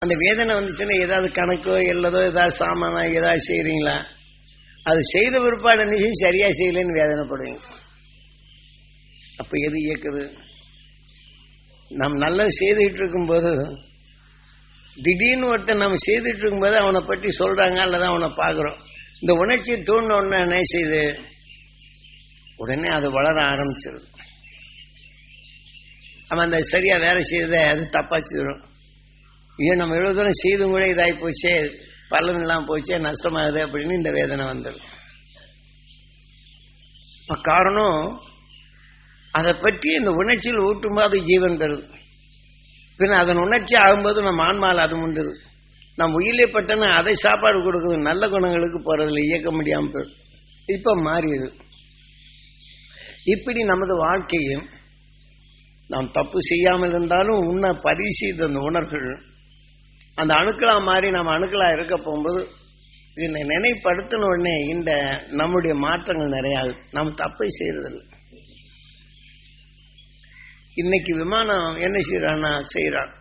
அந்த வேதனை வந்துச்சுன்னா ஏதாவது கணக்கோ இல்லதோ ஏதாவது சாமானோ ஏதாவது செய்யறீங்களா அது செய்த பிற்பாடு நிச்சயம் சரியா செய்யலைன்னு வேதனைப்படுவீங்க அப்ப எது இயக்குது நாம் நல்லது செய்துட்டு இருக்கும்போது திடீர்னு ஒருத்தன் நம்ம செய்துட்டு இருக்கும்போது அவனை பற்றி சொல்றாங்க அல்லது அவனை பார்க்குறோம் இந்த உணர்ச்சி தூண்ட உடனே என்ன செய்யுது உடனே அது வளர ஆரம்பிச்சிருது அவன் அந்த சரியா வேலை செய்யறத அது தப்பா செய்திடும் ஐயோ நம்ம எவ்வளவு தூரம் செய்தும் கூட இதாகி போச்சே பலன் இல்லாம போச்சே நஷ்டமாகுது அப்படின்னு இந்த வேதனை வந்துடும் இப்ப காரணம் அதை பற்றி இந்த உணர்ச்சியில் ஊட்டும்போது ஜீவன் தருது பின்ன அதன் உணர்ச்சி ஆகும்போது நம்ம ஆன்மாவில் அது முண்டுது நம்ம உயிரிலே பட்டன அதை சாப்பாடு கொடுக்குது நல்ல குணங்களுக்கு போறதில்ல இயக்க முடியாம போயிடும் இப்ப மாறியது இப்படி நமது வாழ்க்கையும் நாம் தப்பு செய்யாமல் இருந்தாலும் உன்னை பதிவு செய்த அந்த உணர்வுகள் அந்த அணுக்களா மாறி நம்ம அணுக்களா இருக்க போகும்போது இதனை நினைப்படுத்தின உடனே இந்த நம்முடைய மாற்றங்கள் நிறைய ஆகுது நம்ம தப்பை செய்யறதில்லை இன்னைக்கு விமானம் என்ன செய்யறான்னா செய்யறான்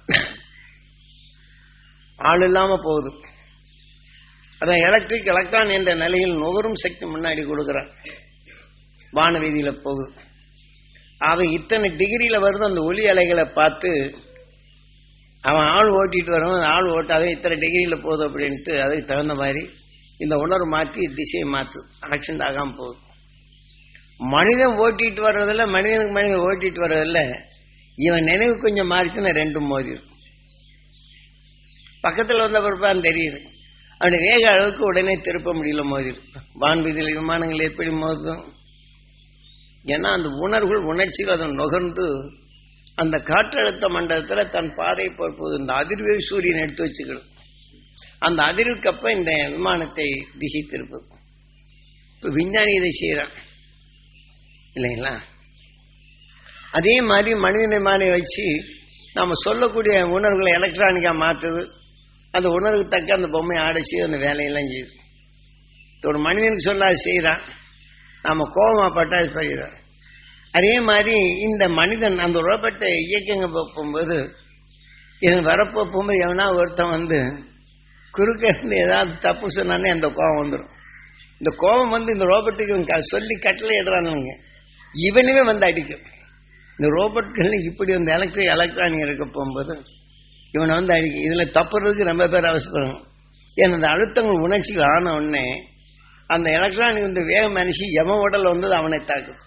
ஆள் இல்லாம போகுது அதான் எலக்ட்ரிக் எலக்ட்ரான் என்ற நிலையில் நுகரும் சக்தி முன்னாடி கொடுக்குறான் வானவீதியில போகுது அவன் இத்தனை டிகிரியில வருது அந்த ஒலி அலைகளை பார்த்து அவன் ஆள் ஓட்டிட்டு வரவன் ஆள் ஓட்டாவே இத்தனை டிகிரியில போகுது அப்படின்ட்டு அதுக்கு தகுந்த மாதிரி இந்த உணர்வு மாற்றி திசையை மாற்று ஆக்சிடென்ட் ஆகாம போகுது மனிதன் ஓட்டிட்டு வர்றதில்ல மனிதனுக்கு மனிதன் ஓட்டிட்டு வர்றதில்ல இவன் நினைவு கொஞ்சம் மாறிச்சுன்னா ரெண்டும் மோதிடும் பக்கத்தில் வந்த பிறப்பான் தெரியுது அவனை வேக அளவுக்கு உடனே திருப்ப முடியல மோதிடும் வான்வீதியில் விமானங்கள் எப்படி மோதும் ஏன்னா அந்த உணர்வுகள் உணர்ச்சிகள் அதை நுகர்ந்து அந்த காற்றழுத்த மண்டலத்தில் தன் பாதை போது இந்த அதிர்வை சூரியன் எடுத்து வச்சுக்கணும் அந்த அதிர்வுக்கப்ப இந்த விமானத்தை திசை திருப்பது இப்போ விஞ்ஞானி இதை செய்கிறான் இல்லைங்களா அதே மாதிரி மனிதனை மாதிரி வச்சு நம்ம சொல்லக்கூடிய உணர்வுகளை எலக்ட்ரானிக்கா மாற்றுது அந்த உணர்வுக்கு தக்க அந்த பொம்மை ஆடைச்சு அந்த வேலையெல்லாம் செய்யுது ஒரு மனிதனுக்கு சொல்லாது செய்கிறான் நாம கோபமா பட்டா செய்கிறோம் அதே மாதிரி இந்த மனிதன் அந்த ரோபோட்டை இயக்கங்க போகும்போது இது வரப்போ போகும்போது எவனா ஒருத்தன் வந்து குறுக்க இருந்து ஏதாவது தப்பு சொன்னானே அந்த கோபம் வந்துடும் இந்த கோபம் வந்து இந்த ரோபோட்டுக்கு இவன் க- சொல்லி கட்டளை இடுறானுங்க இவனுமே வந்து அடிக்கும் இந்த ரோபோட்கள் இப்படி வந்து எலக்ட்ரிக் எலக்ட்ரானிக் இருக்க போகும்போது இவனை வந்து அடிக்கும் இதுல தப்புறதுக்கு ரொம்ப பேர் அவசரம் ஏன்னா அந்த அழுத்தங்கள் உணர்ச்சிகள் ஆன உடனே அந்த எலக்ட்ரானிக் இந்த வேகம் மனுஷி எம உடல் வந்து அவனை தாக்குது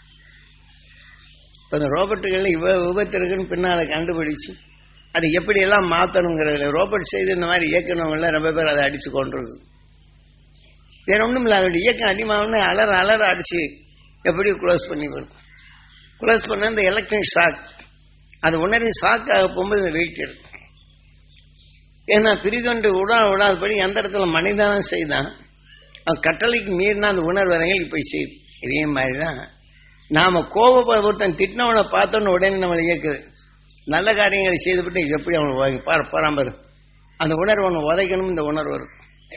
இப்போ இந்த ரோபோட்டுகள் இவ விபத்து இருக்குன்னு பின்னால் கண்டுபிடிச்சு அது எப்படியெல்லாம் மாற்றணுங்கிறதுல ரோபோட் செய்து இந்த மாதிரி இயக்கணவங்கள ரொம்ப பேர் அதை அடிச்சு கொண்டிருக்கு வேற ஒன்றும் இல்லை அதோட இயக்கம் அதிகமாகனே அலற அலற அடிச்சு எப்படி க்ளோஸ் பண்ணி கொடுக்கும் க்ளோஸ் பண்ண இந்த எலக்ட்ரிக் ஷாக் அது உணர்வு ஷாக் ஆக போகும்போது இந்த வெயிட் இருக்கும் ஏன்னா பிரிதொன்று விடா விடாதபடி எந்த இடத்துல மனிதனும் செய்தான் அவன் கட்டளைக்கு மீறினா அந்த உணர்வு போய் செய்யுது இதே மாதிரி தான் நாம கோபப்பட ஒருத்தன் திட்டினவனை பார்த்தோன்னு உடனே நம்மளை இயக்குது நல்ல காரியங்களை செய்துவிட்டு இது எப்படி அவனை வாங்கி பாரு பாராம்பரு அந்த உணர்வு அவனை உதைக்கணும் இந்த உணர்வு வரும்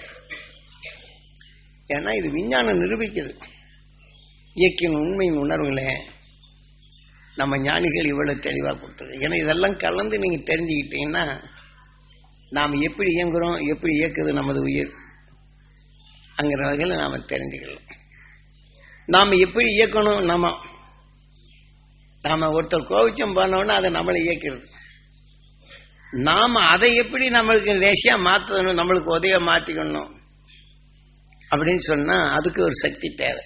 ஏன்னா இது விஞ்ஞானம் நிரூபிக்குது இயக்கின் உண்மையின் உணர்வுகளே நம்ம ஞானிகள் இவ்வளவு தெளிவா கொடுத்தது ஏன்னா இதெல்லாம் கலந்து நீங்க தெரிஞ்சுக்கிட்டீங்கன்னா நாம் எப்படி இயங்குறோம் எப்படி இயக்குது நமது உயிர் அங்கிற வகையில் நாம தெரிஞ்சுக்கலாம் நாம எப்படி இயக்கணும் நாம நாம ஒருத்தர் கோவிச்சம் பண்ணோம்னா அதை நம்மளை இயக்கிறது நாம அதை எப்படி நம்மளுக்கு லேசியா மாத்தணும் நம்மளுக்கு உதவியா மாத்திக்கணும் அப்படின்னு சொன்னா அதுக்கு ஒரு சக்தி தேவை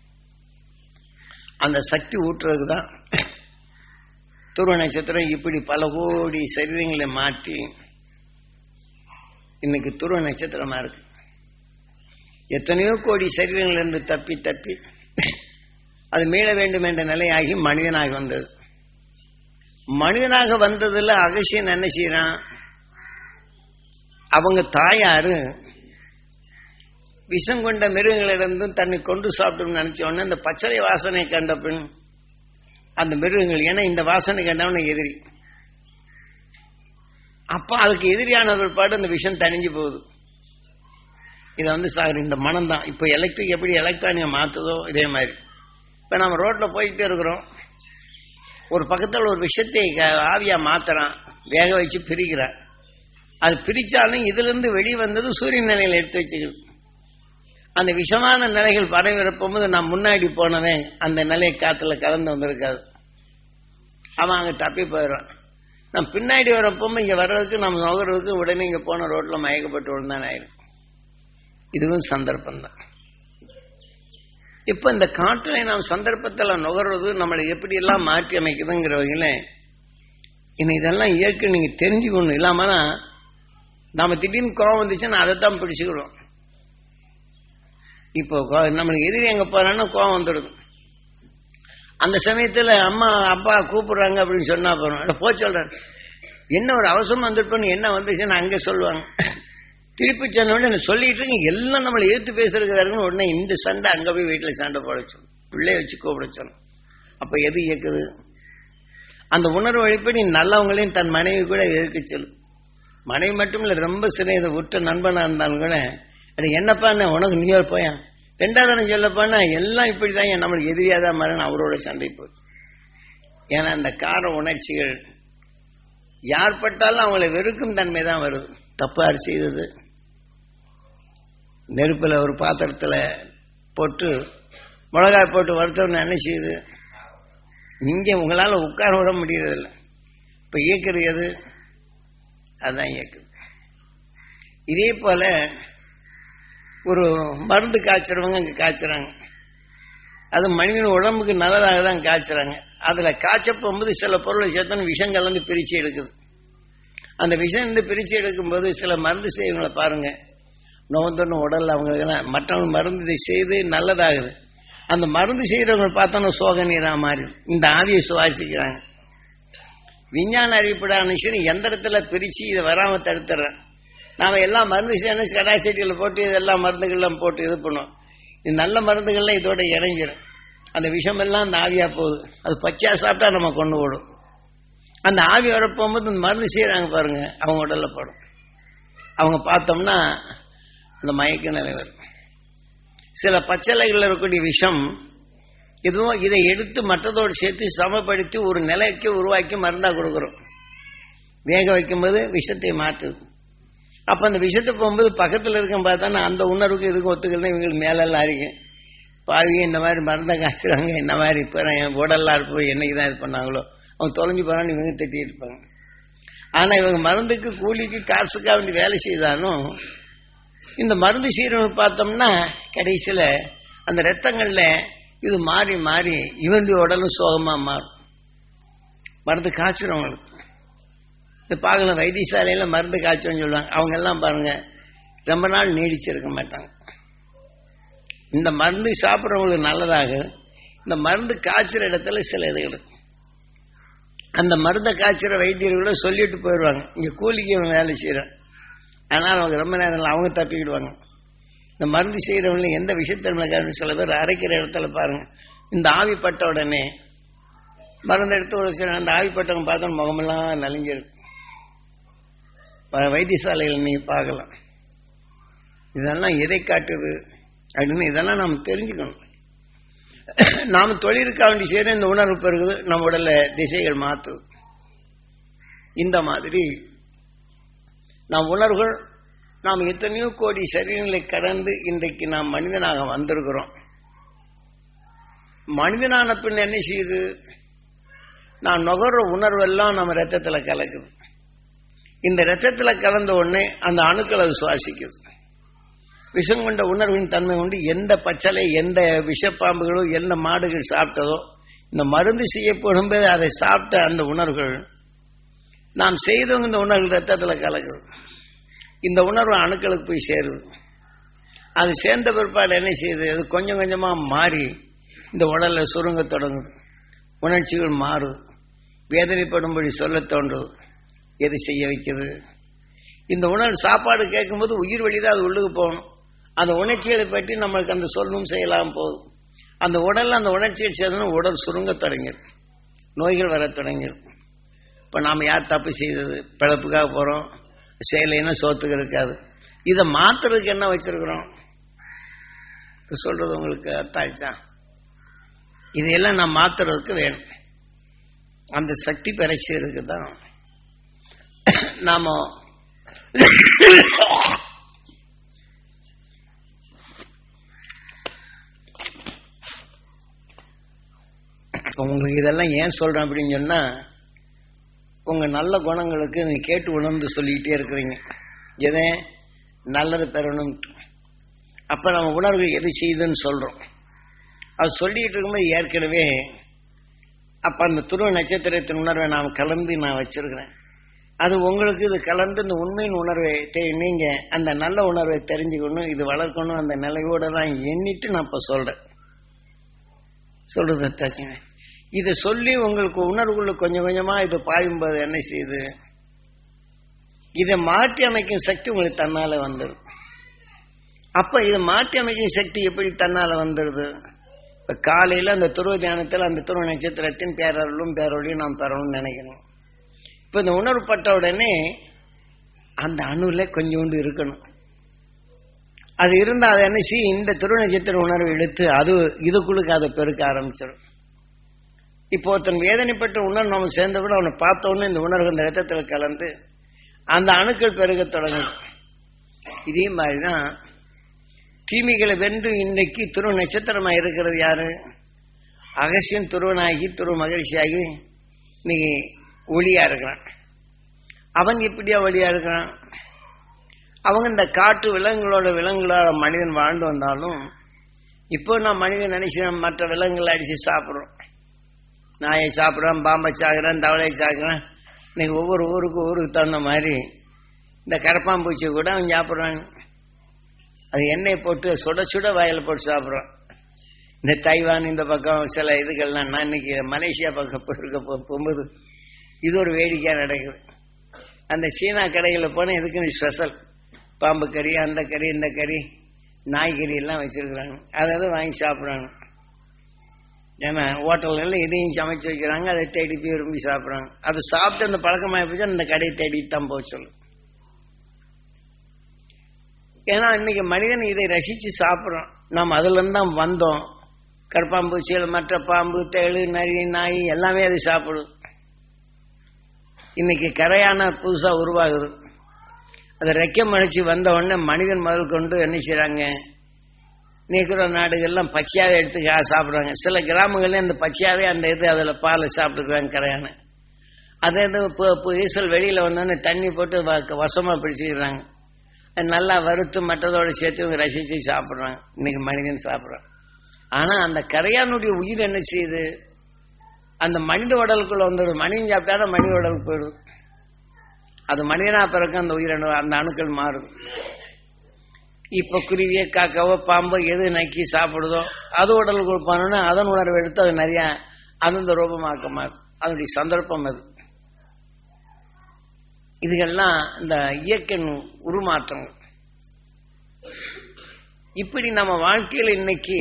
அந்த சக்தி ஊட்டுறதுக்கு தான் துருவ நட்சத்திரம் இப்படி பல கோடி சரீரங்களை மாற்றி இன்னைக்கு துருவ நட்சத்திரமா இருக்கு எத்தனையோ கோடி சரீரங்கள் இருந்து தப்பி தப்பி அது மீள வேண்டும் என்ற நிலையாகி மனிதனாக வந்தது மனிதனாக வந்ததுல அகசியன் என்ன செய்யறான் அவங்க தாயாரு விஷம் கொண்ட மிருகங்களிடந்தும் தன்னை கொண்டு சாப்பிடும் நினைச்ச உடனே அந்த பச்சளை வாசனை கண்ட பின் அந்த மிருகங்கள் ஏன்னா இந்த வாசனை கண்டவன எதிரி அப்ப அதுக்கு எதிரியான பாடு அந்த விஷம் தணிஞ்சு போகுது இதை வந்து சார் இந்த மனம் தான் இப்போ எலக்ட்ரிக் எப்படி எலக்ட்ரானிக்கை மாற்றுதோ இதே மாதிரி இப்போ நம்ம ரோட்டில் போய்கிட்டே இருக்கிறோம் ஒரு பக்கத்தில் ஒரு விஷயத்தை க- ஆவியா மாத்துறான் வேக வச்சு பிரிக்கிறான் அது பிரிச்சாலும் இதுல இருந்து வெளியே வந்தது சூரிய நிலையில எடுத்து வச்சுக்கிறது அந்த விஷமான நிலைகள் பரவி இருப்போது நான் முன்னாடி போனவன் அந்த நிலையை காத்துல கலந்து வந்திருக்காது அவன் அங்க தப்பி போயிடுறான் நான் பின்னாடி வரப்போம் இங்க வர்றதுக்கு நம்ம நுகர்றதுக்கு உடனே இங்க போன ரோட்ல மயக்கப்பட்டு விழுந்தான் ஆயிடும் இதுவும் சந்தர்ப்பம் தான் இப்ப இந்த காற்றிலை நாம் சந்தர்ப்பத்தில் நுகர்றது நம்மளை எப்படி எல்லாம் மாற்றி அமைக்குதுங்கிற வகையில இன்னும் இதெல்லாம் இயற்கை நீங்க தெரிஞ்சுக்கணும் இல்லாமனா நாம திடீர்னு கோவம் வந்துச்சுன்னா அதை தான் பிடிச்சுக்கிறோம் இப்போ கோ- நம்மளுக்கு எதிரி எங்க போறான்னா கோவம் வந்துடுது அந்த சமயத்துல அம்மா அப்பா கூப்பிடுறாங்க அப்படின்னு சொன்னா போறோம் அட போ சொல்றேன் என்ன ஒரு அவசரம் வந்துருப்பேன்னு என்ன வந்துச்சுன்னு அங்க சொல்லுவாங்க திருப்பி சொன்ன உடனே நான் சொல்லிட்டு இருக்கேன் எல்லாம் நம்மளை ஏத்து பேசுறதுக்கு உடனே இந்த சண்டை அங்க போய் வீட்டுல சண்டை போட சொல்லணும் பிள்ளைய வச்சு கூப்பிட சொல்லணும் அப்ப எது இயக்குது அந்த உணர்வு வழிப்படி நல்லவங்களையும் தன் மனைவி கூட எதிர்க்க சொல்லும் மனைவி மட்டும் இல்ல ரொம்ப சிறிய உற்ற நண்பனா இருந்தாலும் கூட அட என்னப்பா என்ன உனக்கு நீ ஒரு போயன் ரெண்டாவது தரம் சொல்லப்பான்னா எல்லாம் இப்படிதான் நம்மளுக்கு எதிரியா தான் மரணம் அவரோட சண்டை போச்சு ஏன்னா அந்த கார உணர்ச்சிகள் யார் பட்டாலும் அவங்களை வெறுக்கும் தன்மை தான் வருது தப்பாரு செய்தது நெருப்புல ஒரு பாத்திரத்துல போட்டு மிளகாய் போட்டு வறுத்தவன என்ன செய்யுது இங்க உங்களால உட்கார விட முடியறதில்ல இப்ப இயக்குறது எது அதான் இயக்குது இதே போல ஒரு மருந்து காய்ச்சறவங்க இங்க காய்ச்சறாங்க அது மனிதன் உடம்புக்கு நல்லதாக தான் காய்ச்சறாங்க அதுல காய்ச்ச போகும்போது சில பொருளை சேர்த்தோன்னு விஷம் கலந்து பிரிச்சு எடுக்குது அந்த விஷம் இருந்து பிரிச்சு எடுக்கும்போது சில மருந்து செய்வங்களை பாருங்க நோந்தொன்னு உடல்ல அவங்களுக்கு மற்றவங்க மருந்து இதை செய்து நல்லதாகுது அந்த மருந்து செய்யறவங்க பார்த்தோன்னா சோக நீரா மாறி இந்த ஆவியை சுவாசிக்கிறாங்க விஞ்ஞான அறிவிப்படான சரி எந்திரத்துல பிரிச்சு இதை வராம தடுத்துறேன் நாம எல்லாம் மருந்து செய்யணும் கடாச்செடியில் போட்டு இதெல்லாம் மருந்துகள்லாம் போட்டு இது பண்ணுவோம் இது நல்ல மருந்துகள்லாம் இதோட இறங்கிடும் அந்த விஷமெல்லாம் அந்த ஆவியா போகுது அது பச்சையா சாப்பிட்டா நம்ம கொண்டு போடும் அந்த ஆவி வர போகும்போது இந்த மருந்து செய்யறாங்க பாருங்க அவங்க உடல்ல படும் அவங்க பார்த்தோம்னா அந்த மயக்க நிலை வரும் சில பச்சளைகளில் இருக்கக்கூடிய விஷம் இதுவும் இதை எடுத்து மற்றதோடு சேர்த்து சமப்படுத்தி ஒரு நிலைக்கு உருவாக்கி மருந்தா கொடுக்குறோம் வேக வைக்கும்போது விஷத்தை மாற்றுது அப்ப அந்த விஷத்தை போகும்போது பக்கத்துல இருக்க பார்த்தா அந்த உணர்வுக்கு இதுக்கு ஒத்துக்கல இவங்களுக்கு மேலெல்லாம் அறிக்கும் பாவிங்க இந்த மாதிரி மருந்தை காய்ச்சுறாங்க இந்த மாதிரி இப்போ என் உடல்லாம் இருப்போம் என்னைக்கு தான் இது பண்ணாங்களோ அவங்க தொலைஞ்சு போறான்னு இவங்க திட்டிட்டு இருப்பாங்க ஆனா இவங்க மருந்துக்கு கூலிக்கு காசுக்காக வேண்டி வேலை செய்தாலும் இந்த மருந்து சீரமை பார்த்தோம்னா கடைசியில அந்த ரத்தங்கள்ல இது மாறி மாறி இவனுடைய உடலும் சோகமா மாறும் மருந்து காய்ச்சுறவங்களுக்கு இந்த பார்க்கலாம் வைத்தியசாலையில மருந்து காய்ச்சோன்னு சொல்லுவாங்க அவங்க எல்லாம் பாருங்க ரொம்ப நாள் நீடிச்சிருக்க மாட்டாங்க இந்த மருந்து சாப்பிட்றவங்களுக்கு நல்லதாக இந்த மருந்து காய்ச்சுற இடத்துல சில இது இருக்கும் அந்த மருந்தை காய்ச்சுற வைத்தியர்கள சொல்லிட்டு போயிடுவாங்க இங்க கூலிக்கு இவன் வேலை செய்யறான் ஆனால் அவங்க ரொம்ப நேரம் இல்லை, அவங்க தப்பிக்கிடுவாங்க இந்த மருந்து செய்யறவங்க எந்த விஷயத்தன்மைக்காரன்னு சில பேர் அரைக்கிற இடத்துல பாருங்க இந்த ஆவி பட்ட உடனே மருந்து எடுத்து ஒரு சில அந்த ஆவி பட்டவங்க பார்த்தா முகமெல்லாம் நலிஞ்சிருக்கு பல வைத்தியசாலைகள் நீங்க பார்க்கலாம் இதெல்லாம் எதை காட்டுது அப்படின்னு இதெல்லாம் நாம் தெரிஞ்சுக்கணும் நாம தொழிலுக்காக வேண்டி செய்யற இந்த உணர்வு பெருகுது நம்ம உடல்ல திசைகள் மாத்துது இந்த மாதிரி நாம் உணர்வுகள் நாம் எத்தனையோ கோடி சரீரங்களை கடந்து இன்றைக்கு நாம் மனிதனாக வந்திருக்கிறோம் மனிதனான பின் என்ன செய்யுது நான் நுகர்ற உணர்வெல்லாம் நம்ம ரத்தத்துல கலக்குது இந்த ரத்தத்துல கலந்த உடனே அந்த அணுக்கள் அது சுவாசிக்குது விஷம் கொண்ட உணர்வின் தன்மை கொண்டு எந்த பச்சளை எந்த விஷப்பாம்புகளோ எந்த மாடுகள் சாப்பிட்டதோ இந்த மருந்து செய்யப்படும் போது அதை சாப்பிட்ட அந்த உணர்வுகள் நாம் செய்தவங்க இந்த உணர்வு ரத்தத்தில் கலக்குது இந்த உணர்வு அணுக்களுக்கு போய் சேருது அது சேர்ந்த பிற்பாடு என்ன செய்யுது அது கொஞ்சம் கொஞ்சமா மாறி இந்த உடல்ல சுருங்க தொடங்குது உணர்ச்சிகள் மாறுது வேதனைப்படும்படி சொல்ல தோன்றுது எது செய்ய வைக்கிறது இந்த உணர்வு சாப்பாடு கேட்கும்போது உயிர் வழிதான் அது உள்ளுக்கு போகணும் அந்த உணர்ச்சிகளை பற்றி நம்மளுக்கு அந்த சொல்லணும் செய்யலாம் போதும் அந்த உடல்ல அந்த உணர்ச்சிகள் சேர்ந்தோம் உடல் சுருங்க தொடங்கிடும் நோய்கள் வர தொடங்கிடும் இப்ப நாம யார் தப்பு செய்தது பிழப்புக்காக போறோம் செய்யலைன்னா சோத்துக்கு இருக்காது இதை மாத்துறதுக்கு என்ன வச்சிருக்கிறோம் இப்ப சொல்றது உங்களுக்கு அர்த்தாச்சா இதையெல்லாம் நான் மாத்துறதுக்கு வேணும் அந்த சக்தி பரிசீலுக்கு தான் நாம உங்களுக்கு இதெல்லாம் ஏன் சொல்றேன் அப்படின்னு சொன்னா உங்க நல்ல குணங்களுக்கு நீ கேட்டு உணர்ந்து சொல்லிக்கிட்டே இருக்கிறீங்க எதை நல்லது பெறணும் அப்ப நம்ம உணர்வு எது செய்யுதுன்னு சொல்றோம் அது சொல்லிட்டு இருக்கும்போது ஏற்கனவே அப்ப அந்த துருவ நட்சத்திரத்தின் உணர்வை நான் கலந்து நான் வச்சிருக்கிறேன் அது உங்களுக்கு இது கலந்து இந்த உண்மையின் உணர்வை தெ- நீங்க அந்த நல்ல உணர்வை தெரிஞ்சுக்கணும் இது வளர்க்கணும் அந்த நிலையோட தான் எண்ணிட்டு நான் இப்ப சொல்றேன் சொல்றது தாச்சுங்க இதை சொல்லி உங்களுக்கு உணர்வுக்குள்ள கொஞ்சம் கொஞ்சமா இது பாயும்போது என்ன செய்யுது இதை மாற்றி அமைக்கும் சக்தி உங்களுக்கு தன்னால வந்துடும் அப்ப இதை மாற்றி அமைக்கும் சக்தி எப்படி தன்னால வந்துடுது இப்ப காலையில அந்த துருவ தியானத்துல அந்த துருவ நட்சத்திரத்தின் பேரருளும் பேரொழியும் நாம் பெறணும்னு நினைக்கணும் இப்ப இந்த உணர்வு பட்ட உடனே அந்த அணுல கொஞ்சோண்டு இருக்கணும் அது இருந்தா அதை என்ன செய்யும் இந்த துருவ நட்சத்திர உணர்வு எடுத்து அது இதுக்குள்ளுக்கு அதை பெருக்க ஆரம்பிச்சிடும் இப்போ ஒருத்தன் வேதனைப்பட்ட உணர்வு நம்ம சேர்ந்த கூட அவனை பார்த்த உடனே இந்த உணர்வு இந்த ரத்தத்தில் கலந்து அந்த அணுக்கள் பெருக தொடங்குது இதே மாதிரிதான் தீமைகளை வென்று இன்னைக்கு துருவ நட்சத்திரமா இருக்கிறது யாரு அகசியன் துருவனாகி துருவ மகிழ்ச்சியாகி இன்னைக்கு ஒளியா இருக்கிறான் அவன் எப்படியா ஒளியா இருக்கிறான் அவங்க இந்த காட்டு விலங்குகளோட விலங்குகளோட மனிதன் வாழ்ந்து வந்தாலும் இப்போ நான் மனிதன் நினைச்சு நம்ம மற்ற விலங்குகளை அடிச்சு சாப்பிடுறோம் நாயை சாப்பிட்றேன் பாம்பை சாகுறேன் தவளையை சாகுறேன் இன்னைக்கு ஒவ்வொரு ஊருக்கு ஊருக்கு தகுந்த மாதிரி இந்த கரப்பாம்பூச்சி கூட அவன் சாப்பிட்றாங்க அது எண்ணெய் போட்டு சுட சுட வாயில போட்டு சாப்பிட்றான் இந்த தைவான் இந்த பக்கம் சில இதுகள்லாம் நான் இன்னைக்கு மலேசியா பக்கம் போயிருக்க போ- போகும்போது இது ஒரு வேடிக்கையா நடக்குது அந்த சீனா கடைகளில் போனால் இதுக்குன்னு ஸ்பெஷல் பாம்பு கறி அந்த கறி இந்த கறி நாய்கறி எல்லாம் வச்சிருக்கிறாங்க அதாவது வாங்கி சாப்பிட்றாங்க ஏன்னா ஹோட்டல்களில் இதையும் சமைச்சு வைக்கிறாங்க அதை தேடி போய் விரும்பி சாப்பிட்றாங்க அது சாப்பிட்டு அந்த பழக்கமாக போச்சு அந்த கடையை தேடிட்டு தான் போக சொல்லு ஏன்னா இன்னைக்கு மனிதன் இதை ரசிச்சு சாப்பிட்றோம் நாம் அதுல இருந்து தான் வந்தோம் கற்பாம்பூச்சிகள் மற்ற பாம்பு தேளு நரி நாய் எல்லாமே அது சாப்பிடும் இன்னைக்கு கரையான புதுசா உருவாகுது அதை ரெக்கம் அடிச்சு வந்த உடனே மனிதன் முதல் கொண்டு என்ன செய்றாங்க நீக்கிற நாடுகள்லாம் பச்சையாவே எடுத்து கா- சாப்பிடுறாங்க சில கிராமங்கள்ல அந்த பச்சையாவே அந்த இது அதில் பாலை சாப்பிட்டுக்கிறாங்க கரையான அதே இது இப்போ இப்போ ஈசல் வெளியில வந்தோடனே தண்ணி போட்டு வ- வசமா பிடிச்சிக்கிறாங்க அது நல்லா வறுத்து மற்றதோட சேர்த்து இவங்க ரசிச்சு சாப்பிடுறாங்க இன்னைக்கு மனிதன் சாப்பிடுறான் ஆனா அந்த கரையானுடைய உயிர் என்ன செய்யுது அந்த மனித உடலுக்குள்ள வந்துடும் மனிதன் சாப்பிட்டா மனித உடலுக்கு போயிடும் அது மனிதனா பிறகு அந்த உயிரணு அந்த அணுக்கள் மாறும் இப்ப குருவிய காக்காவோ பாம்போ எது நக்கி சாப்பிடுதோ அது உடலுக்கு போனோன்னா அதன் உணர்வு எடுத்து அது நிறைய அந்தந்த ரூபமாக்க மாறும் அதனுடைய சந்தர்ப்பம் அது இதுகெல்லாம் இந்த இயற்கையின் உருமாற்றங்கள் இப்படி நம்ம வாழ்க்கையில இன்னைக்கு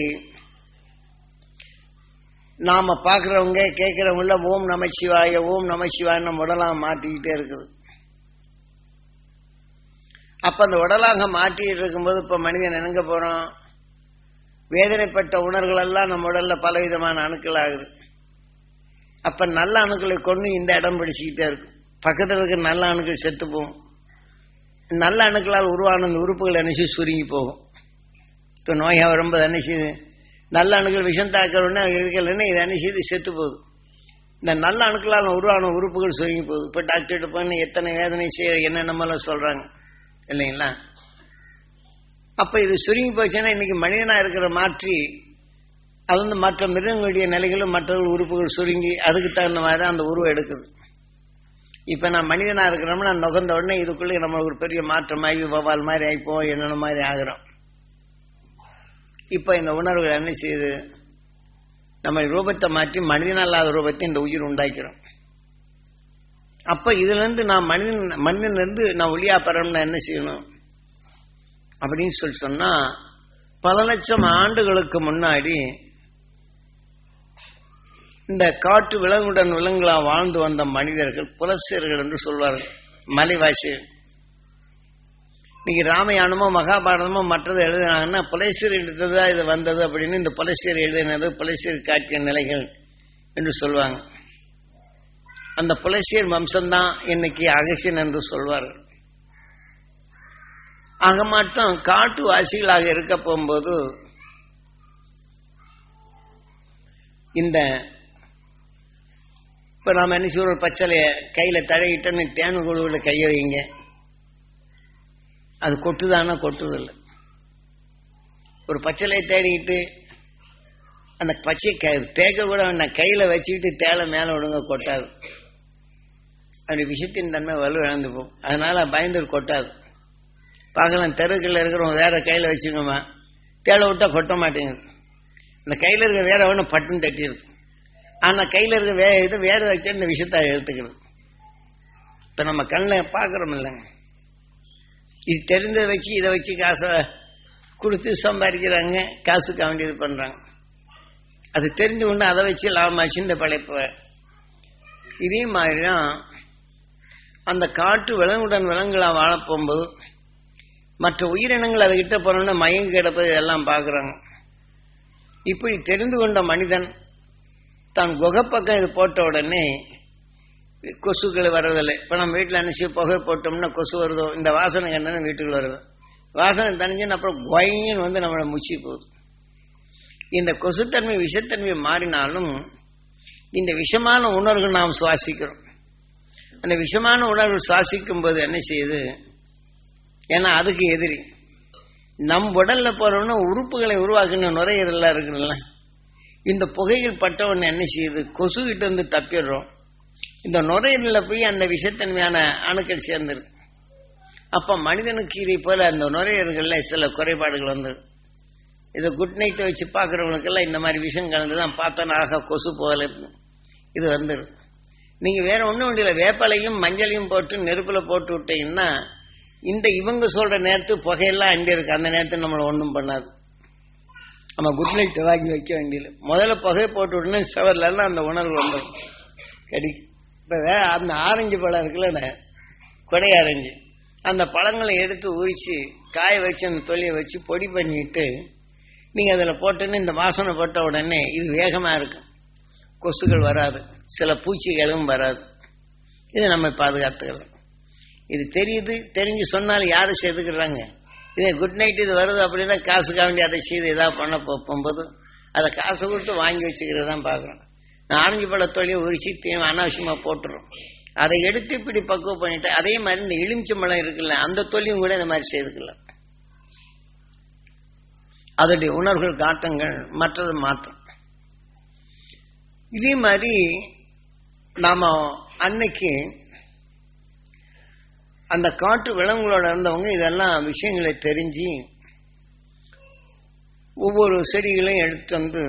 நாம பாக்குறவங்க கேட்கிறவங்கள ஓம் நம சிவாய ஓம் நம சிவாய நம்ம உடலாக மாட்டிக்கிட்டே இருக்குது அப்ப அந்த உடலாக மாட்டிட்டு இருக்கும்போது இப்ப மனிதன் எங்க போறோம் வேதனைப்பட்ட உணர்வுகள் எல்லாம் நம்ம உடல்ல பலவிதமான அணுக்கள் ஆகுது அப்ப நல்ல அணுக்களை கொண்டு இந்த இடம் பிடிச்சிக்கிட்டே இருக்கும் பக்கத்துல இருக்கிற நல்ல அணுக்கள் செத்து போகும் நல்ல அணுக்களால் உருவான அந்த உறுப்புகள் என்ன செய்யும் சுருங்கி போகும் இப்போ நோயா வரும்போது என்ன செய்யுது நல்ல அணுக்கள் விஷம் தாக்கணும்னா இருக்கலன்னா இது என்ன செய்யுது செத்து போகுது இந்த நல்ல அணுக்களால் உருவான உறுப்புகள் சுருங்கி போகுது இப்போ டாக்டர்கிட்ட போய் எத்தனை வேதனை செய்ய என்னென்னமெல்லாம் சொல்றாங்க இல்லைங்களா அப்ப இது சுருங்கி போச்சுன்னா இன்னைக்கு மனிதனா இருக்கிற மாற்றி அது வந்து மற்ற மிருகங்களுடைய நிலைகளும் மற்ற உறுப்புகள் சுருங்கி அதுக்கு தகுந்த மாதிரி தான் அந்த உருவம் எடுக்குது இப்ப நான் மனிதனா இருக்கிறோம்னா நுகர்ந்த உடனே இதுக்குள்ளே நம்ம ஒரு பெரிய மாற்றமாகி வவால் மாதிரி ஆயிப்போம் என்னென்ன மாதிரி ஆகிறோம் இப்ப இந்த உணர்வுகள் என்ன செய்யுது நம்ம ரூபத்தை மாற்றி மனிதனல்லாத ரூபத்தை இந்த உயிர் உண்டாக்கிறோம் அப்ப இதுல இருந்து நான் மனிதன் மனிதன்ல இருந்து நான் ஒளியா பெறணும்னா என்ன செய்யணும் அப்படின்னு சொல்லி சொன்னா பல லட்சம் ஆண்டுகளுக்கு முன்னாடி இந்த காட்டு விலங்குடன் விலங்குகளா வாழ்ந்து வந்த மனிதர்கள் புலசியர்கள் என்று சொல்வார்கள் மலைவாசிகள் இன்னைக்கு ராமாயணமோ மகாபாரதமோ மற்றது எழுதினாங்கன்னா புலைசியர் எடுத்ததா இது வந்தது அப்படின்னு இந்த புலைசியர் எழுதினது புலைசியர் காட்டிய நிலைகள் என்று சொல்லுவாங்க அந்த புலைசியர் வம்சம்தான் இன்னைக்கு அகசியன் என்று சொல்வார்கள் ஆக மாட்டோம் காட்டு வாசிகளாக இருக்க போகும்போது இந்த இப்ப நாம என்ன செய்வோம் ஒரு பச்சளைய கையில தழையிட்டோன்னு தேனு குழுவுல கைய வைங்க அது கொட்டுதானா கொட்டுதில்லை ஒரு பச்சளையை தேடிக்கிட்டு அந்த பச்சை தேக்க கூட நான் கையில வச்சுக்கிட்டு தேலை மேல விடுங்க கொட்டாது அப்படி விஷயத்தின் தன்மை வலு இழந்து போகும் அதனால பயந்து கொட்டாது பார்க்கலாம் தெருக்களில் இருக்கிறவங்க வேற கையில வச்சுக்கோமா தேலை விட்டா கொட்ட மாட்டேங்குது இந்த கையில இருக்க வேற ஒன்று பட்டுன்னு தட்டிடுது ஆனா கையில இருக்க வே இது வேற வச்சு இந்த விஷயத்த எடுத்துக்கிறது இப்ப நம்ம கண்ணில் பார்க்குறோம் இல்லைங்க இது தெரிஞ்சதை வச்சு இதை வச்சு காசை கொடுத்து சம்பாதிக்கிறாங்க காசுக்கு வேண்டியது பண்றாங்க அது தெரிஞ்சு கொண்டு அதை வச்சு லாபமாச்சு இந்த பழைப்ப இதே மாதிரிதான் அந்த காட்டு விலங்குடன் விலங்குகளா வாழப்போகும்போது மற்ற உயிரினங்கள் அதை கிட்ட போனோம்னா மயங்கி கிடப்பது எல்லாம் பார்க்குறாங்க இப்படி தெரிந்து கொண்ட மனிதன் தான் குகைப்பக்கம் இது போட்ட உடனே கொசுக்கள் வர்றதில்லை இப்போ நம்ம வீட்டில் அனுப்பிச்சு புகை போட்டோம்னா கொசு வருதோ இந்த வாசனை கண்டன வீட்டுக்குள்ள வருது வாசனை தனிஞ்சுன்னு அப்புறம் கொயின்னு வந்து நம்மளை முச்சி போகுது இந்த கொசுத்தன்மை விஷத்தன்மை மாறினாலும் இந்த விஷமான உணர்வுகள் நாம் சுவாசிக்கிறோம் அந்த விஷமான உணர்வு சுவாசிக்கும் போது என்ன செய்யுது ஏன்னா அதுக்கு எதிரி நம் உடல்ல போறோம்னா உறுப்புகளை உருவாக்குன நுரையீரலாம் இருக்குல்ல இந்த புகைகள் பட்டவன் என்ன செய்யுது கொசு கிட்ட இருந்து தப்பிடுறோம் இந்த நுரையீரல போய் அந்த விஷத்தன்மையான அணுக்கள் சேர்ந்துருக்கு அப்ப மனிதனுக்கு இதை போல அந்த நுரையீரல்கள்ல சில குறைபாடுகள் வந்துடும் இதை குட் நைட்டை வச்சு பார்க்குறவங்களுக்கெல்லாம் இந்த மாதிரி விஷயம் கலந்து தான் பார்த்தோன்னா ஆக கொசு போகல இது வந்துடும் நீங்க வேற ஒன்றும் இல்லை வேப்பலையும் மஞ்சளையும் போட்டு நெருப்புல போட்டு விட்டீங்கன்னா இந்த இவங்க சொல்ற நேரத்து புகையெல்லாம் அண்டி இருக்கு அந்த நேரத்தில் நம்மளை ஒன்றும் பண்ணாது நம்ம குட் நைட் வாங்கி வைக்க வேண்டியது முதல்ல புகை போட்டு விடனே செவர்ல எல்லாம் அந்த உணர்வு வந்துடும் கடி இப்போ வே அந்த ஆரஞ்சு பழம் இருக்குல்ல அந்த கொடை ஆரஞ்சு அந்த பழங்களை எடுத்து உரிச்சு காய வச்சு அந்த தொலியை வச்சு பொடி பண்ணிட்டு நீங்க அதில் போட்டுன்னு இந்த வாசனை போட்ட உடனே இது வேகமா இருக்கும் கொசுகள் வராது சில பூச்சிகளும் வராது இது நம்ம பாதுகாத்துக்கலாம் இது தெரியுது தெரிஞ்சு சொன்னாலும் யாரும் செதுக்குறாங்க இதே குட் நைட் இது வருது அப்படின்னா காசுக்காக வேண்டி அதை செய்து ஏதாவது பண்ண போகும்போது அதை காசு கொடுத்து வாங்கி வச்சுக்கிறது தான் பார்க்குறோம் நான் ஆரஞ்சு பழ தொழிலை உரிச்சு தீம் அனாவசியமாக போட்டுரும் அதை எடுத்து இப்படி பக்குவம் பண்ணிட்டு அதே மாதிரி இந்த எலுமிச்சம்பழம் இருக்குல்ல அந்த தொழிலும் கூட இந்த மாதிரி செய்துக்கலாம் அதனுடைய உணர்வுகள் காட்டங்கள் மற்றது மாற்றம் இதே மாதிரி நாம அன்னைக்கு அந்த காட்டு விலங்குகளோட இருந்தவங்க இதெல்லாம் விஷயங்களை தெரிஞ்சு ஒவ்வொரு செடிகளையும் எடுத்து வந்து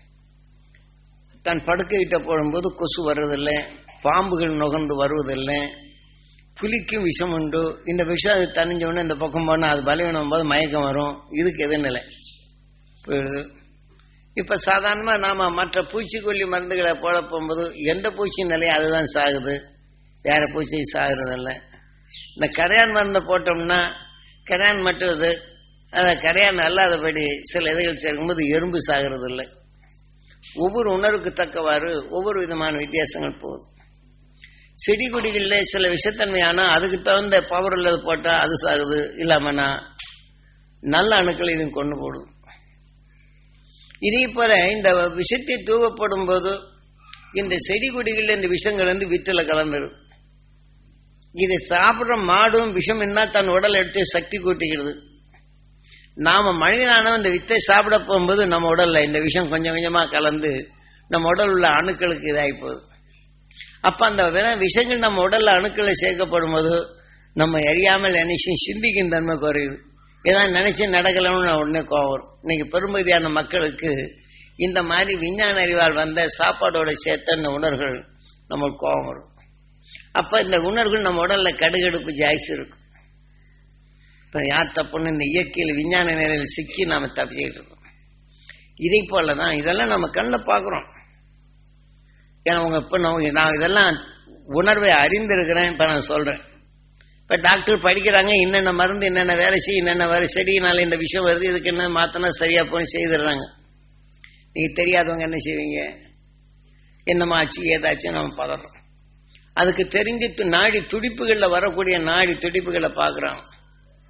தன் படுக்கையிட்ட போடும்போது கொசு வர்றதில்லை பாம்புகள் நுகர்ந்து வருவதில்லை புலிக்கும் விஷம் உண்டு இந்த விஷம் அது தனிஞ்ச இந்த பக்கம் போனால் அது பலவீனம் போது மயக்கம் வரும் இதுக்கு எது நிலை போயிடுது இப்ப சாதாரணமா நாம மற்ற பூச்சிக்கொல்லி மருந்துகளை போட போகும்போது எந்த பூச்சி நிலையும் அதுதான் சாகுது வேற பூச்சி சாகுறதில்ல இந்த கரையான் மருந்தை போட்டோம்னா கரையான் மட்டும் இது அதை கரையான் அல்லாதபடி சில இதுகள் சேர்க்கும்போது எறும்பு சாகிறது இல்லை ஒவ்வொரு உணர்வுக்கு தக்கவாறு ஒவ்வொரு விதமான வித்தியாசங்கள் போகுது செடி கொடிகளில் சில விஷத்தன்மையானா அதுக்கு தகுந்த பவர் உள்ளது போட்டா அது சாகுது இல்லாமனா நல்ல அணுக்கள் இதுவும் கொண்டு போடும் இதே போல இந்த விஷத்தை தூவப்படும் போது இந்த செடி கொடிகளில் இந்த விஷங்கள் வந்து வித்துல கலந்துடும் இதை சாப்பிடுற மாடும் விஷம் என்ன தன் உடல் எடுத்து சக்தி கூட்டிக்கிறது நாம மனிதனான இந்த வித்தை சாப்பிட போகும்போது நம்ம உடல்ல இந்த விஷம் கொஞ்சம் கொஞ்சமா கலந்து நம்ம உடல் உள்ள அணுக்களுக்கு இதாகி போகுது அப்ப அந்த விஷங்கள் நம்ம உடல்ல அணுக்களை சேர்க்கப்படும் போது நம்ம அறியாமல் நினைச்சு சிந்திக்கும் தன்மை குறையுது ஏதாவது நினைச்சு நடக்கலன்னு உடனே கோவம் வரும் இன்னைக்கு பெரும்பகுதியான மக்களுக்கு இந்த மாதிரி விஞ்ஞான அறிவால் வந்த சாப்பாடோட சேர்த்த இந்த உணர்வுகள் நம்மளுக்கு கோபம் வரும் அப்ப இந்த உணர்வுகள் நம்ம உடல்ல கடுகடுப்பு ஜாய்ஸ் இருக்கும் இப்ப யார் தப்புன்னு இந்த இயற்கையில் விஞ்ஞான நிலையில் சிக்கி நாம தப்பிக்கிட்டு இருக்கோம் இதை போலதான் இதெல்லாம் நம்ம கண்ணில் பார்க்குறோம் ஏன்னா உங்க இப்ப நான் இதெல்லாம் உணர்வை அறிந்திருக்கிறேன் இப்ப நான் சொல்றேன் இப்ப டாக்டர் படிக்கிறாங்க என்னென்ன மருந்து என்னென்ன வேலை செய்யும் என்னென்ன வேலை செடியினால இந்த விஷயம் வருது இதுக்கு என்ன மாத்தினா சரியா போய் செய்திடுறாங்க நீங்க தெரியாதவங்க என்ன செய்வீங்க என்னமா ஆச்சு ஏதாச்சும் நம்ம பதறோம் அதுக்கு தெரிஞ்சு நாடி துடிப்புகளில் வரக்கூடிய நாடி துடிப்புகளை பார்க்குறோம்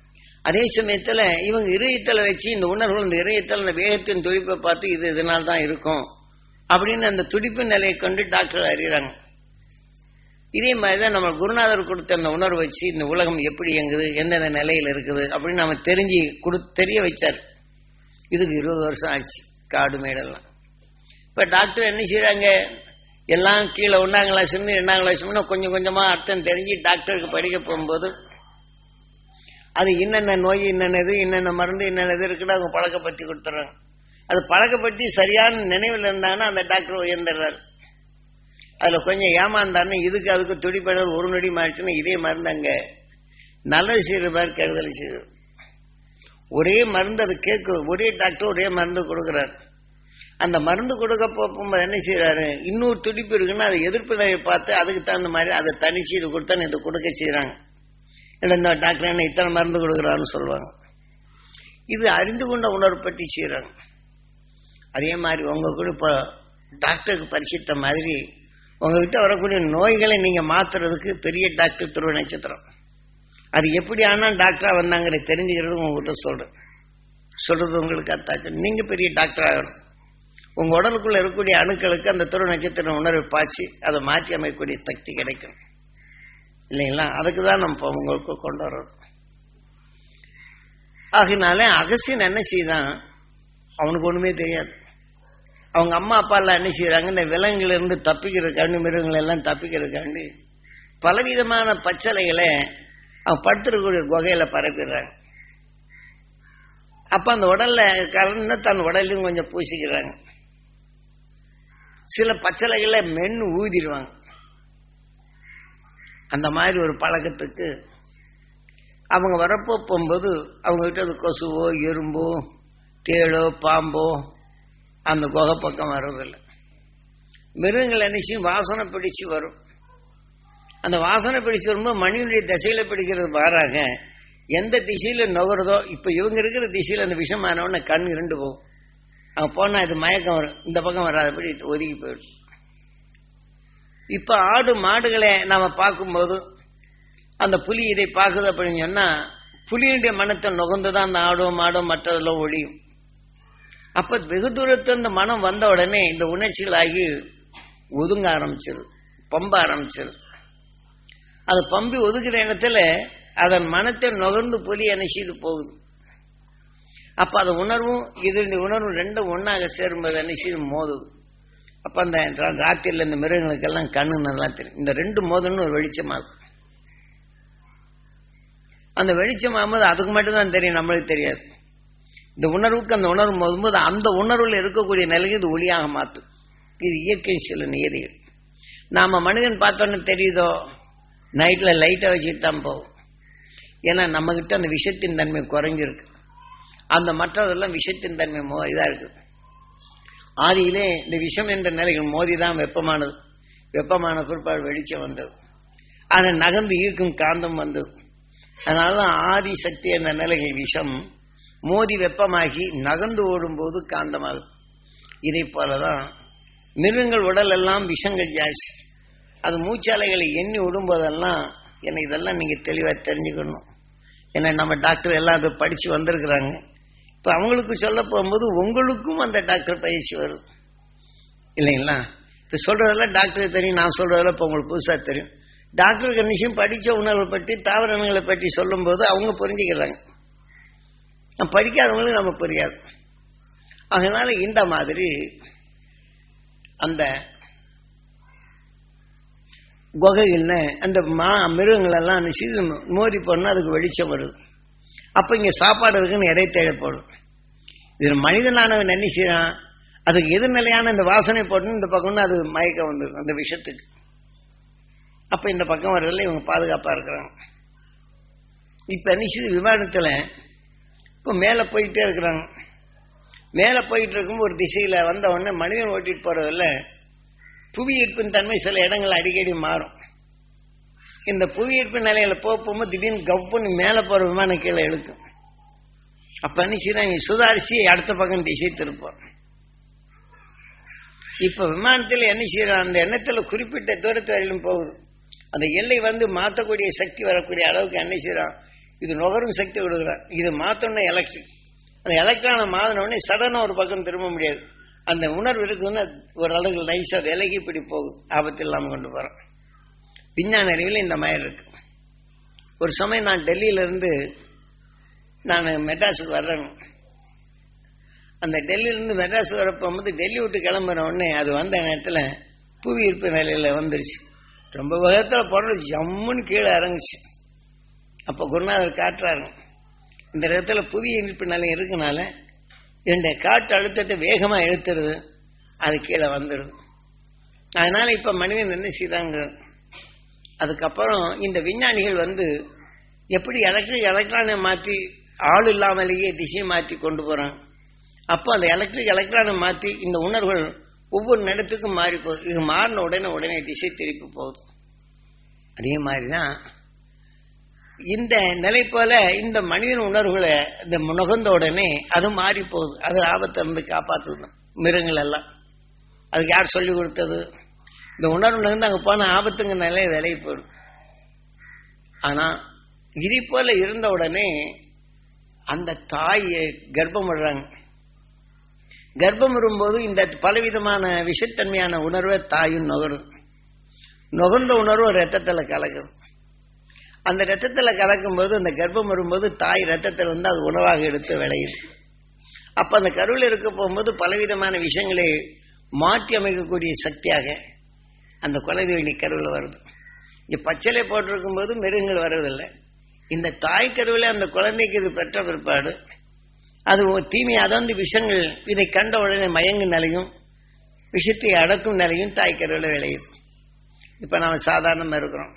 அதே சமயத்துல இவங்க இதயத்துல வச்சு இந்த உணர்வுகள் இந்த இதயத்தில் இந்த வேகத்தின் துடிப்பை பார்த்து இது இதனால் தான் இருக்கும் அப்படின்னு அந்த துடிப்பு நிலையை கொண்டு டாக்டர் அறிகிறாங்க இதே மாதிரி தான் நம்ம குருநாதர் கொடுத்த அந்த உணர்வு வச்சு இந்த உலகம் எப்படி இயங்குது எந்தெந்த நிலையில் இருக்குது அப்படின்னு நம்ம தெரிஞ்சு கொடு தெரிய வச்சார் இதுக்கு இருபது வருஷம் ஆச்சு காடு மேடெல்லாம் இப்ப டாக்டர் என்ன செய்யறாங்க எல்லாம் கீழே ஒன்றாம் கிளாஸ் ரெண்டாம் கிளாஸ் கொஞ்சம் கொஞ்சமா அர்த்தம் தெரிஞ்சு டாக்டருக்கு படிக்க போகும்போது அது என்னென்ன நோய் என்னென்னது என்னென்ன மருந்து என்னென்னது இருக்குன்னு அவங்க பழக்கப்படுத்தி கொடுத்துட்றாங்க அது பழக்கப்படுத்தி சரியான நினைவில் இருந்தாங்கன்னா அந்த டாக்டர் உயர்ந்துடுறாரு அதுல கொஞ்சம் ஏமாந்தாருன்னு இதுக்கு அதுக்கு துடிப்படல் ஒரு நொடி மாறிச்சுன்னா இதே மருந்து அங்க நல்லது செய்யற மாதிரி கெடுதல் செய்யுது ஒரே மருந்து அது கேட்குது ஒரே டாக்டர் ஒரே மருந்து கொடுக்குறாரு அந்த மருந்து கொடுக்க போகும்போது என்ன செய்யறாரு இன்னொரு துடிப்பு இருக்குன்னா அதை எதிர்ப்பு நிலையை பார்த்து அதுக்கு தகுந்த மாதிரி அதை தனிச்சு இது கொடுத்தா இது கொடுக்க செய்யறாங்க இந்த டாக்டர் என்ன இத்தனை மருந்து கொடுக்குறான்னு சொல்லுவாங்க இது அறிந்து கொண்ட உணர்வு பற்றி செய்யறாங்க அதே மாதிரி உங்க கூட இப்போ டாக்டருக்கு பரிசித்த மாதிரி உங்ககிட்ட வரக்கூடிய நோய்களை நீங்க மாத்துறதுக்கு பெரிய டாக்டர் திருவ நட்சத்திரம் அது எப்படி ஆனா டாக்டரா வந்தாங்கிற தெரிஞ்சுக்கிறது உங்ககிட்ட சொல்றேன் சொல்றது உங்களுக்கு அத்தாச்சு நீங்க பெரிய டாக்டர் ஆகணும் உங்க உடலுக்குள்ள இருக்கக்கூடிய அணுக்களுக்கு அந்த துருவ நட்சத்திர உணர்வை பாய்ச்சி அதை மாற்றி அமைக்கக்கூடிய சக்தி கிடைக்கும் இல்லைங்களா அதுக்கு தான் நம்ம உங்களுக்கு கொண்டு வர்றோம் ஆகினால அகசியன் என்ன செய்தான் அவனுக்கு ஒண்ணுமே தெரியாது அவங்க அம்மா அப்பா எல்லாம் என்ன செய்யறாங்க இந்த விலங்குல இருந்து தப்பிக்கிறதுக்காண்டி மிருகங்கள் எல்லாம் தப்பிக்கிறதுக்காண்டி பலவிதமான பச்சளைகளை அவன் படுத்துருக்கூடிய குகையில பரப்பிடுறாங்க அப்ப அந்த உடல்ல கலந்து தன் உடலையும் கொஞ்சம் பூசிக்கிறாங்க சில பச்சளைகளை மென்னு ஊதிடுவாங்க அந்த மாதிரி ஒரு பழக்கத்துக்கு அவங்க வரப்போ போகும்போது அவங்க கிட்ட அது கொசுவோ எறும்போ தேளோ பாம்போ அந்த குகை பக்கம் வர்றதில்லை மிருகங்கள் நினைச்சும் வாசனை பிடிச்சு வரும் அந்த வாசனை பிடிச்சு வரும்போது மனிதனுடைய திசையில பிடிக்கிறது மாறாக எந்த திசையில நுகருதோ இப்ப இவங்க இருக்கிற திசையில அந்த விஷமானவன கண் இரண்டு போகும் அங்க போனா இது மயக்கம் வரும் இந்த பக்கம் வராதபடி ஒதுங்கி போயிடும் இப்ப ஆடு மாடுகளை நாம பார்க்கும்போது அந்த புலி இதை பார்க்குது அப்படின்னு சொன்னா புலியுடைய மனத்தை நுகர்ந்துதான் அந்த ஆடோ மாடோ மற்றதெல்லாம் ஒழியும் அப்ப வெகு தூரத்து அந்த மனம் வந்த உடனே இந்த உணர்ச்சிகளாகி ஒதுங்க ஆரம்பிச்சிரு பம்ப ஆரம்பிச்சிரு அது பம்பி ஒதுக்குற இடத்துல அதன் மனத்தை நுகர்ந்து புலி அணைச்சிட்டு போகுது அப்ப அது உணர்வும் இதனுடைய உணர்வும் ரெண்டும் ஒன்னாக சேரும்போது அணைச்சிட்டு மோதுது அப்ப அந்த ராத்திரில இந்த மிருகங்களுக்கெல்லாம் கண்ணு நல்லா தெரியும் இந்த ரெண்டு மோதல்னு ஒரு வெளிச்சமாகும் அந்த வெளிச்சமாகும்போது அதுக்கு மட்டும்தான் தெரியும் நம்மளுக்கு தெரியாது இந்த உணர்வுக்கு அந்த உணர்வு போதும்போது அந்த உணர்வுல இருக்கக்கூடிய நிலையை இது ஒளியாக மாற்றும் இது இயற்கை சில நியதிகள் நாம மனிதன் பார்த்தோன்னு தெரியுதோ நைட்ல லைட்டை வச்சுட்டு தான் போகும் ஏன்னா நம்ம கிட்ட அந்த விஷத்தின் தன்மை குறைஞ்சிருக்கு அந்த மற்றதெல்லாம் விஷத்தின் தன்மை மோ இதா இருக்கு ஆதியிலே இந்த விஷம் என்ற நிலைகள் மோதிதான் வெப்பமானது வெப்பமான பிற்பாடு வெளிச்சம் வந்தது அதை நகர்ந்து ஈர்க்கும் காந்தம் வந்தது அதனாலதான் ஆதி சக்தி என்ற நிலைகள் விஷம் மோதி வெப்பமாகி நகர்ந்து ஓடும்போது காந்தமாகுது இதை போலதான் மிருகங்கள் உடல் எல்லாம் விஷங்கள் ஜாஸ்தி அது மூச்சாலைகளை எண்ணி விடும்போதெல்லாம் எனக்கு இதெல்லாம் நீங்க தெளிவா தெரிஞ்சுக்கணும் ஏன்னா நம்ம டாக்டர் எல்லாம் அதை படிச்சு வந்திருக்கிறாங்க இப்ப அவங்களுக்கு சொல்ல போகும்போது உங்களுக்கும் அந்த டாக்டர் பயிற்சி வரும் இல்லைங்களா இப்ப சொல்றதெல்லாம் டாக்டருக்கு தெரியும் நான் சொல்றதெல்லாம் இப்ப உங்களுக்கு புதுசா தெரியும் டாக்டருக்கு நிச்சயம் படிச்ச உணர்வை பற்றி தாவரங்களை பற்றி சொல்லும் போது அவங்க புரிஞ்சுக்கிறாங்க படிக்காதவங்களுக்கு நம்ம புரியாது அதனால இந்த மாதிரி அந்த குகைகள்ல அந்த மா மிருகங்கள் எல்லாம் நிச்சய மோதி போனா அதுக்கு வெளிச்சம் வருது அப்ப இங்க சாப்பாடு இருக்குன்னு இடை தேவைப்படும் இது மனிதனானவன் என்ன செய்யறான் அதுக்கு எதிர்நிலையான இந்த வாசனை போட்டு இந்த பக்கம்னு அது மயக்கம் வந்துடும் அந்த விஷயத்துக்கு அப்ப இந்த பக்கம் வர்றதுல இவங்க பாதுகாப்பா இருக்கிறாங்க இப்ப நிச்சய விமானத்துல இப்ப மேல போயிட்டே இருக்கிறாங்க மேல போயிட்டு இருக்கும் ஒரு திசையில வந்த உடனே மனிதன் ஓட்டிட்டு போறதில்ல புவி ஈர்ப்பின் தன்மை சில இடங்கள் அடிக்கடி மாறும் இந்த புவி ஈர்ப்பு நிலையில போகும்போது திடீர்னு கப்புன்னு மேல போற விமானம் கீழே இழுக்கும் அப்ப என்ன செய்யறாங்க சுதாரிச்சு அடுத்த பக்கம் திசை திருப்போம் இப்ப விமானத்தில் என்ன செய்யறான் அந்த எண்ணத்துல குறிப்பிட்ட தூரத்து வரையிலும் போகுது அந்த எல்லை வந்து மாற்றக்கூடிய சக்தி வரக்கூடிய அளவுக்கு என்ன செய்யறான் இது நுகரும் சக்தி கொடுக்குறான் இது மாத்தோம்னா எலக்ட்ரிக் அந்த எலக்ட்ரானை மாறினோடனே சடனாக ஒரு பக்கம் திரும்ப முடியாது அந்த உணர்வு இருக்குதுன்னா ஒரு அளவுக்கு நைஸாக விலகி இப்படி போகுது ஆபத்து இல்லாமல் கொண்டு போகிறோம் விஞ்ஞான அறிவில் இந்த மாதிரி இருக்கு ஒரு சமயம் நான் டெல்லியிலேருந்து நான் மெட்ராஸுக்கு வர்றேன் அந்த டெல்லியிலேருந்து மெட்ராஸ் வர போகும்போது டெல்லி விட்டு கிளம்புற உடனே அது வந்த நேரத்தில் புவி ஈர்ப்பு நிலையில் வந்துருச்சு ரொம்ப வேகத்தில் போடுறது ஜம்முன்னு கீழே இறங்குச்சு அப்போ குருநாதர் காட்டுறாரு இந்த இடத்துல புவி ஈர்ப்பு நிலை இருக்கனால இந்த காற்று அழுத்தத்தை வேகமாக இழுத்துறது அது கீழே வந்துடுது அதனால இப்போ மனிதன் என்ன செய்தாங்க அதுக்கப்புறம் இந்த விஞ்ஞானிகள் வந்து எப்படி எலக்ட்ரிக் எலக்ட்ரானை மாற்றி ஆள் இல்லாமலேயே திசை மாற்றி கொண்டு போகிறாங்க அப்போ அந்த எலக்ட்ரிக் எலக்ட்ரானை மாற்றி இந்த உணர்வுகள் ஒவ்வொரு இடத்துக்கும் மாறி போகுது இது மாறின உடனே உடனே திசை திருப்பி போகுது அதே மாதிரி தான் இந்த நிலை போல இந்த மனிதன் உணர்வுகளை இந்த நுகர்ந்த உடனே அது மாறி போகுது அது ஆபத்தை இருந்து காப்பாற்றுது மிருகங்கள் எல்லாம் அதுக்கு யார் சொல்லி கொடுத்தது இந்த உணர்வு நகர்ந்து அங்கே போன ஆபத்துங்க நிலைய விலகி போயிடும் ஆனால் இதை போல இருந்த உடனே அந்த தாய் கர்ப்பம் விடுறாங்க கர்ப்பம் வரும்போது இந்த பலவிதமான விஷத்தன்மையான உணர்வை தாயும் நுகரும் நுகர்ந்த உணர்வு ரத்தத்துல கலக்குது அந்த ரத்தத்துல கலக்கும்போது அந்த கர்ப்பம் வரும்போது தாய் ரத்தத்தில் வந்து அது உணவாக எடுத்து விளையுது அப்ப அந்த கருவில் இருக்க போகும்போது பலவிதமான விஷயங்களை மாற்றி அமைக்கக்கூடிய சக்தியாக அந்த குலதேவினி கருவில் வருது இங்க பச்சளை போட்டிருக்கும் போது மிருகங்கள் வர்றதில்லை இந்த தாய் கருவில் அந்த குழந்தைக்கு இது பெற்ற பிற்பாடு அது ஒரு தீமை அதந்து விஷங்கள் இதை கண்ட உடனே மயங்கும் நிலையும் விஷத்தை அடக்கும் நிலையும் தாய் கருவில் விளையுது இப்ப நாம சாதாரணமா இருக்கிறோம்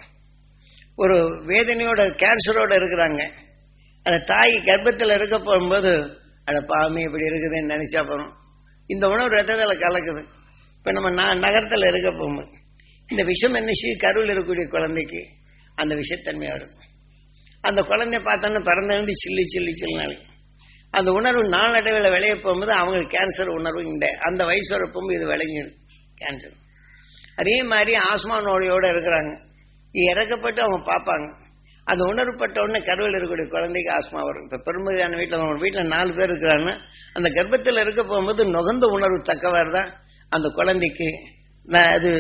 ஒரு வேதனையோட கேன்சரோட இருக்கிறாங்க அந்த தாய் கர்ப்பத்தில் இருக்க போகும்போது அட பாவமே இப்படி இருக்குதுன்னு நினைச்சா போறோம் இந்த உணவு ரத்தத்தில் கலக்குது இப்ப நம்ம நகரத்தில் இருக்க போகும்போது இந்த விஷம் என்ன செய்யும் கருவில் இருக்கக்கூடிய குழந்தைக்கு அந்த விஷத்தன்மையா இருக்கும் அந்த குழந்தைய பார்த்தோன்னா பிறந்திருந்து சில்லி சில்லி சில்லினாலே அந்த உணர்வு நாளடைவில் விளைய போகும்போது அவங்களுக்கு கேன்சர் உணர்வு இந்த அந்த வயசு வரப்போகும்போது இது விளைஞ்சிடும் கேன்சர் அதே மாதிரி ஆஸ்மா நோயோட இருக்கிறாங்க இறக்கப்பட்டு அவங்க பார்ப்பாங்க அந்த உணர்வுப்பட்ட உடனே கருவில் இருக்கக்கூடிய குழந்தைக்கு ஆஸ்மா வரும் இப்போ பெருமதியான வீட்டில் ஒரு வீட்டில் நாலு பேர் இருக்கிறாங்கன்னா அந்த கர்ப்பத்தில் இருக்க போகும்போது நுகர்ந்த உணர்வு தக்கவாறு தான் அந்த குழந்தைக்கு அது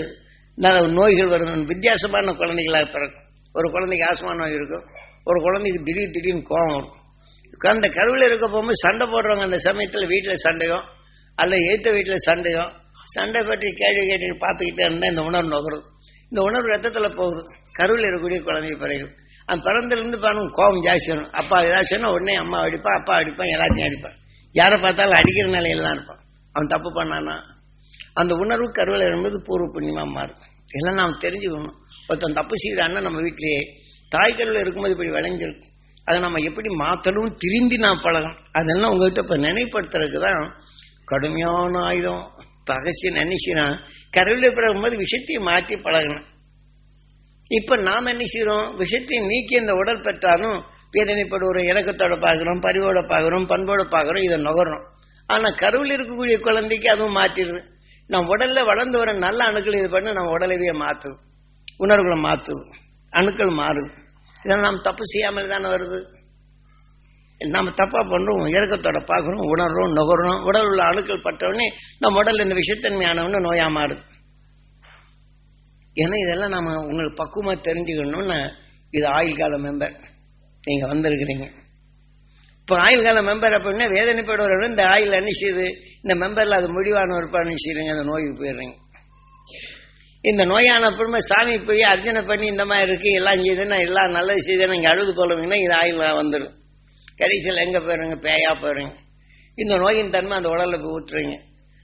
நோய்கள் வரும் வித்தியாசமான குழந்தைகளாக பிறக்கும் ஒரு குழந்தைக்கு ஆஸ்மா நோய் இருக்கும் ஒரு குழந்தைக்கு திடீர் திடீர்னு கோவம் வரும் அந்த கருவில் இருக்க போகும்போது சண்டை போடுறவங்க அந்த சமயத்தில் வீட்டில் சண்டையோ அல்ல ஏத்த வீட்டில் சண்டையோ சண்டை பற்றி கேள்வி கேட்டு பார்த்துக்கிட்டே இருந்தால் இந்த உணர்வு நுகருது இந்த உணர்வு ரத்தத்தில் போகுது கருவில் இருக்கக்கூடிய குழந்தை பிறகு அந்த பிறந்திலிருந்து பாருங்க கோபம் ஜாஸ்தி வரும் அப்பா ஏதாச்சும் உடனே அம்மா அடிப்பான் அப்பா அடிப்பான் எல்லாத்தையும் அடிப்பான் யாரை பார்த்தாலும் அடிக்கிற நிலையிலாம் இருப்பான் அவன் தப்பு பண்ணானா அந்த உணர்வு கருவில் இருக்கும்போது பூர்வ புண்ணியமா மாறும் இதெல்லாம் நாம் தெரிஞ்சுக்கணும் ஒருத்தன் தப்பு செய்கிறான்னா நம்ம வீட்டிலேயே தாய் கருவில் இருக்கும்போது இப்படி விளைஞ்சிருக்கு அதை நம்ம எப்படி மாற்றணும் திரும்பி நான் பழகணும் அதெல்லாம் உங்ககிட்ட இப்போ நினைப்படுத்துறதுக்கு தான் கடுமையான ஆயுதம் பகசி நினைச்சினா கருவில் பிறகும்போது விஷயத்தையை மாற்றி பழகணும் இப்ப நாம் என்ன செய்யறோம் விஷயத்தை நீக்கி இந்த உடல் பெற்றாலும் வேதனைப்படுவோம் இறக்கத்தோட பார்க்குறோம் பரிவோட பார்க்குறோம் பண்போட பார்க்குறோம் இதை நுகர்றோம் ஆனா கருவில் இருக்கக்கூடிய குழந்தைக்கு அதுவும் மாற்றிடுது நம்ம உடல்ல வளர்ந்து வர நல்ல அணுக்கள் இது பண்ணி நம்ம உடலவே மாற்றுது உணர்வுகளை மாற்றுது அணுக்கள் மாறுது இதெல்லாம் நாம் தப்பு செய்யாமல் தானே வருது நாம தப்பா பண்றோம் இறக்கத்தோட பார்க்குறோம் உணர்றோம் நுகர்றோம் உடல் உள்ள அணுக்கள் பட்டவுடனே நம்ம உடல் இந்த விஷத்தன்மையானவன்னு நோயா மாறுது ஏன்னா இதெல்லாம் நம்ம உங்களுக்கு பக்குவமா தெரிஞ்சுக்கணும்னு இது ஆயுள் கால மெம்பர் நீங்க வந்திருக்கிறீங்க இப்போ ஆயுள் கால மெம்பர் அப்படின்னா வேதனைப்படுறவர்கள் இந்த ஆயுள் என்ன செய்யுது இந்த மெம்பர்ல அது முடிவான ஒரு பண்ணி செய்யுங்க அந்த நோய்க்கு போயிடுறீங்க இந்த நோயான அப்புறமா சாமி போய் அர்ச்சனை பண்ணி இந்த மாதிரி இருக்கு எல்லாம் செய்யுதுன்னா எல்லாம் நல்லது செய்யுதுன்னு இங்கே அழுது போலுவீங்கன்னா இது ஆயுள் வந்துடும் கடைசியில் எங்க போயிருங்க பேயா போயிருங்க இந்த நோயின் தன்மை அந்த உடல்ல போய் ஊற்றுறீங்க